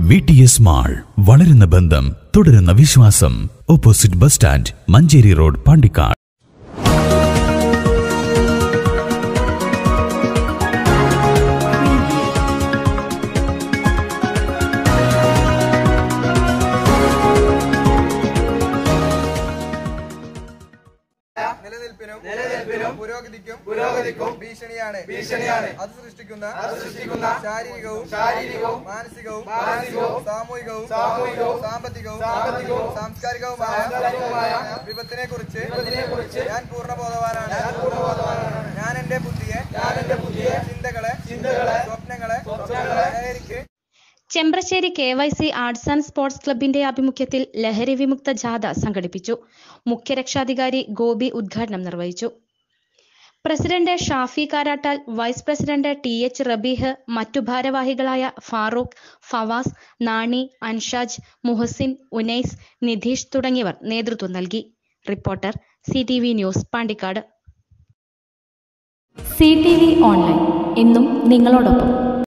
V T S mall വളരുന്ന ബന്ധം തുടരുന്ന വിശ്വാസം opposite bus stand Manjeri road Pandikkad നിലനിൽപ്പിനും നിലനിൽപ്പിനും പുരോഗതിക്കും പുരോഗതിക്കും ഭീഷണിയാണ് ഭീഷണിയാണ് അത് സൃഷ്ടിക്കുന്ന അത് സൃഷ്ടിക്കുന്ന ശാരീരികവും ശാരീരികവും മാനസികവും മാനസികവും സാമൂഹികവും സാമൂഹികവും സാമ്പത്തികവും സാമ്പത്തികവും സാംസ്കാരികവുമായ വിപത്തിനെ കുറിച്ച് വിപത്തിനെ കുറിച്ച് ഞാൻ പൂർണ്ണബോധവാനാണ് ഞാൻ പൂർണ്ണബോധവാനാണ് ഞാൻ എന്റെ ബുദ്ധിയെ ഞാൻ എന്റെ ബുദ്ധിയെ ചിന്തകളെ ചിന്തകളെ സ്വപ്നങ്ങളെ സ്വപ്നങ്ങളെ ലഹരിക്ക് Chembrassery K Y C arts and sports ക്ലബിന്റെ ആഭിമുഖ്യത്തിൽ ലഹരി വിമുക്ത ജാഥ സംഘടിപ്പിച്ചു മുഖ്യരക്ഷാധികാരി ഗോപി ഉദ്ഘാടനം നിർവഹിച്ചു president Shafi Karattal vice president T H Rabeeh മറ്റു ഭാരവാഹികളായ ഫാറൂഖ് ഫവാസ് നാണി അൻഷാജ് മുഹസിൻ ഉനൈസ് നിധീഷ് തുടങ്ങിയവർ നേതൃത്വം നൽകി reporter C T V news Pandikkad C T V online എന്നും നിങ്ങളോടൊപ്പം